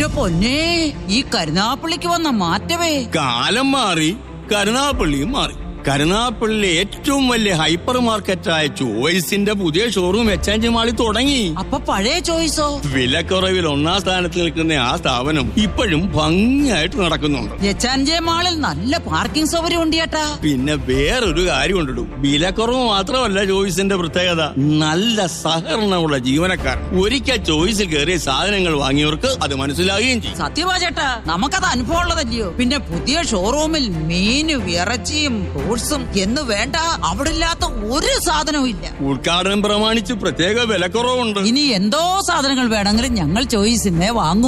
എന്റെ പൊന്നേ ഈ കരുനാപ്പള്ളിക്ക് വന്ന മാറ്റമേ കാലം മാറി കരുനാപ്പള്ളിയും മാറി കരുനാപ്പള്ളിയിലെ ഏറ്റവും വലിയ ഹൈപ്പർ മാർക്കറ്റായ ചോയ്സിന്റെ പുതിയ ഷോറൂം എച്ച് മാളിൽ തുടങ്ങി അപ്പൊ പഴയ ചോയ്സോ വിലക്കുറവിൽ ഒന്നാം സ്ഥാനത്ത് നിൽക്കുന്ന ആ സ്ഥാപനം ഇപ്പോഴും ഭംഗിയായിട്ട് നടക്കുന്നുണ്ട് എച്ചാൻജെ മാളിൽ നല്ല പാർക്കിംഗ് സൗകര്യം ഉണ്ട് ചേട്ടാ പിന്നെ വേറൊരു കാര്യം ഉണ്ടിടും വിലക്കുറവ് മാത്രമല്ല ചോയ്സിന്റെ പ്രത്യേകത നല്ല സഹകരണമുള്ള ജീവനക്കാർ ഒരിക്കൽ ചോയ്സിൽ കയറിയ സാധനങ്ങൾ വാങ്ങിയവർക്ക് അത് മനസ്സിലാകുകയും ചെയ്യും സത്യവാ ചേട്ടാ നമുക്കത് അനുഭവം ഉള്ളതല്ലയോ പിന്നെ പുതിയ ഷോറൂമിൽ മീനും ഇറച്ചിയും ഫ്രൂട്ട്സും എന്ന് വേണ്ട അവിടെ ഇല്ലാത്ത ഒരു സാധനവും ഇല്ല ഉദ്ഘാടനം പ്രമാണിച്ച് പ്രത്യേക വിലക്കുറവുണ്ട് ഇനി എന്തോ സാധനങ്ങൾ വേണമെങ്കിലും ഞങ്ങൾ ചോയ്സിന്നേ വാങ്ങൂ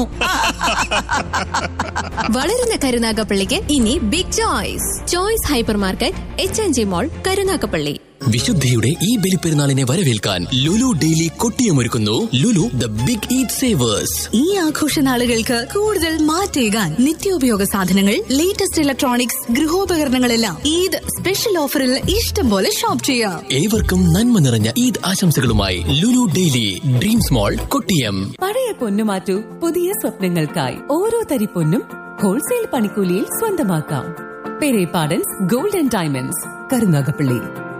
വളരുന്ന കരുനാഗപ്പള്ളിക്ക് ഇനി big choice choice hyper market H N G mall Karunagappally വിശുദ്ധിയുടെ ഈ ബലിപ്പെരുന്നാളിനെ വരവേൽക്കാൻ ലുലു ഡെയിലി കൊട്ടിയമൊരുക്കുന്നു Lulu the big eat savers ഈ ആഘോഷ നാളുകൾക്ക് കൂടുതൽ മാറ്റേകാൻ നിത്യോപയോഗ സാധനങ്ങൾ ലേറ്റസ്റ്റ് ഇലക്ട്രോണിക്സ് ഗൃഹോപകരണങ്ങളെല്ലാം ഈദ് സ്പെഷ്യൽ ഓഫറിൽ ഇഷ്ടം പോലെ ഷോപ്പ് ചെയ്യാം ഏവർക്കും നന്മ നിറഞ്ഞ ഈദ് ആശംസകളുമായി Lulu daily dreams mall Kottiyam പഴയ പൊന്നു മാറ്റൂ പുതിയ സ്വപ്നങ്ങൾക്കായി ഓരോ തരി പൊന്നും ഹോൾസെയിൽ പണിക്കൂലിയിൽ സ്വന്തമാക്കാം പെരേപാടൻസ് ഗോൾഡൻ ഡയമണ്ട്സ് കരുനാഗപ്പള്ളി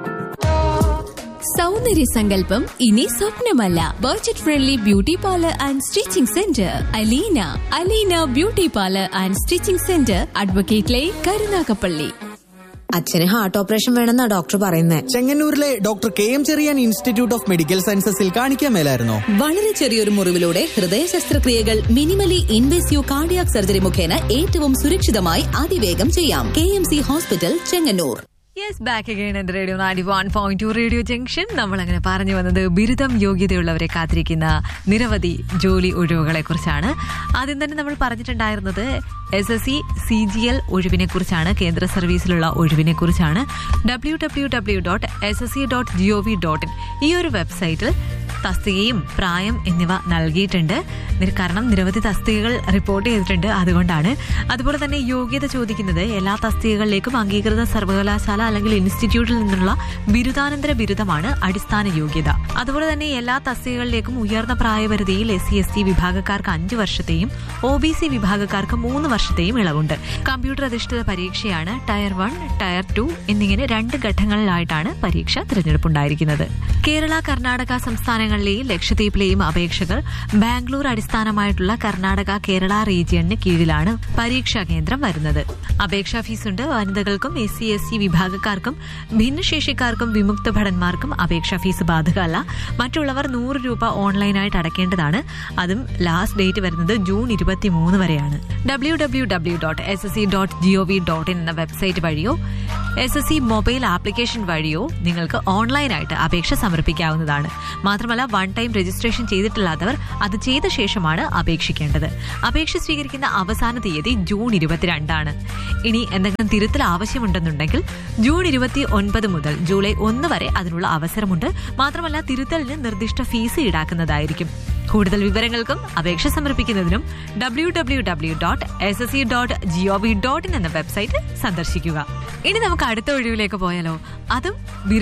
സൗന്ദര്യ സങ്കല്പം ഇനി സ്വപ്നമല്ല budget friendly beauty parlour and stitching centre Aleena Aleena beauty parlour and stitching centre advocate line Karunagappally അച്ഛന് ഹാർട്ട് ഓപ്പറേഷൻ വേണമെന്നാ ഡോക്ടർ പറയുന്നേ ചെങ്ങന്നൂരിലെ doctor K M Cherian institute of medical സയൻസസിൽ കാണിക്കാൻ മേലായിരുന്നോ വളരെ ചെറിയൊരു മുറിവിലൂടെ ഹൃദയ ശസ്ത്രക്രിയകൾ മിനിമലി ഇൻവേസീവ് കാർഡിയാക് സർജറി മുഖേന ഏറ്റവും സുരക്ഷിതമായി അതിവേഗം ചെയ്യാം K M C hospital Chengannur yes back again എന്റെ radio Nadi one point two radio junction നമ്മൾ അങ്ങനെ പറഞ്ഞു വന്നത് ബിരുദം യോഗ്യതയുള്ളവരെ കാത്തിരിക്കുന്ന നിരവധി ജോലി ഒഴിവുകളെ കുറിച്ചാണ് ആദ്യം തന്നെ നമ്മൾ പറഞ്ഞിട്ടുണ്ടായിരുന്നത് S S C C G L ഒഴിവിനെ കുറിച്ചാണ് കേന്ദ്ര സർവീസിലുള്ള ഒഴിവിനെ കുറിച്ചാണ് W W W dot S S C dot G O V dot in ഈ ഒരു വെബ്സൈറ്റിൽ തസ്തികയും പ്രായം എന്നിവ നൽകിയിട്ടുണ്ട് നിര- കാരണം നിരവധി തസ്തികകൾ റിപ്പോർട്ട് ചെയ്തിട്ടുണ്ട് അതുകൊണ്ടാണ് അതുപോലെ തന്നെ യോഗ്യത ചോദിക്കുന്നത് എല്ലാ തസ്തികകളിലേക്കും അംഗീകൃത സർവകലാശാല അല്ലെങ്കിൽ ഇൻസ്റ്റിറ്റ്യൂട്ടിൽ നിന്നുള്ള ബിരുദാനന്തര ബിരുദമാണ് അടിസ്ഥാന യോഗ്യത അതുപോലെ തന്നെ എല്ലാ തസ്തികകളിലേക്കും ഉയർന്ന പ്രായപരിധിയിൽ എസ് സി എസ് ടി വിഭാഗക്കാർക്ക് അഞ്ച് വർഷത്തെയും ഒ ബി സി വിഭാഗക്കാർക്ക് മൂന്ന് വർഷത്തെയും ഇളവുണ്ട് കമ്പ്യൂട്ടർ അധിഷ്ഠിത പരീക്ഷയാണ് ടയർ വൺ ടയർ ടു എന്നിങ്ങനെ രണ്ട് ഘട്ടങ്ങളിലായിട്ടാണ് പരീക്ഷ തിരഞ്ഞെടുപ്പുണ്ടായിരിക്കുന്നത് കേരള കർണാടക സംസ്ഥാനങ്ങളിലെയും ലക്ഷദ്വീപിലെയും അപേക്ഷകർ ബാംഗ്ലൂർ അടിസ്ഥാനമായിട്ടുള്ള കർണാടക കേരള റീജിയണിന് കീഴിലാണ് പരീക്ഷാ കേന്ദ്രം വരുന്നത് അപേക്ഷാ ഫീസുണ്ട് വനിതകൾക്കും എസ് സി എസ് സി വിഭാഗക്കാർക്കും ഭിന്നശേഷിക്കാർക്കും വിമുക്ത ഭടന്മാർക്കും അപേക്ഷാ ഫീസ് ബാധകമല്ല മറ്റുള്ളവർ നൂറ് രൂപ ഓൺലൈനായിട്ട് അടയ്ക്കേണ്ടതാണ് അതും ലാസ്റ്റ് ഡേറ്റ് വരുന്നത് ജൂൺ ഇരുപത്തി മൂന്ന് വരെയാണ് W W W dot S S C dot G O V dot in എന്ന വെബ്സൈറ്റ് വഴിയോ S S C mobile application വഴിയോ നിങ്ങൾക്ക് ഓൺലൈനായിട്ട് അപേക്ഷ സമർപ്പിക്കാവുന്നതാണ് മാത്രമല്ല വൺ ടൈം രജിസ്ട്രേഷൻ ചെയ്തിട്ടില്ലാത്തവർ അത് ചെയ്ത ശേഷമാണ് അപേക്ഷിക്കേണ്ടത് അപേക്ഷ സ്വീകരിക്കുന്ന അവസാന തീയതി ജൂൺ ഇരുപത്തിരണ്ടാണ് ഇനി എന്തെങ്കിലും തിരുത്തൽ ആവശ്യമുണ്ടെന്നുണ്ടെങ്കിൽ ജൂൺ ഇരുപത്തി ഒൻപത് മുതൽ ജൂലൈ ഒന്ന് വരെ അതിനുള്ള അവസരമുണ്ട് മാത്രമല്ല തിരുത്തലിന് നിർദ്ദിഷ്ട ഫീസ് ഈടാക്കുന്നതായിരിക്കും കൂടുതൽ വിവരങ്ങൾക്കും അപേക്ഷ സമർപ്പിക്കുന്നതിനും W W W dot S S C dot G O V dot in എന്ന വെബ്സൈറ്റ് സന്ദർശിക്കുക ഇനി നമുക്ക് അടുത്ത ഒഴിവിലേക്ക് പോയാലോ അതും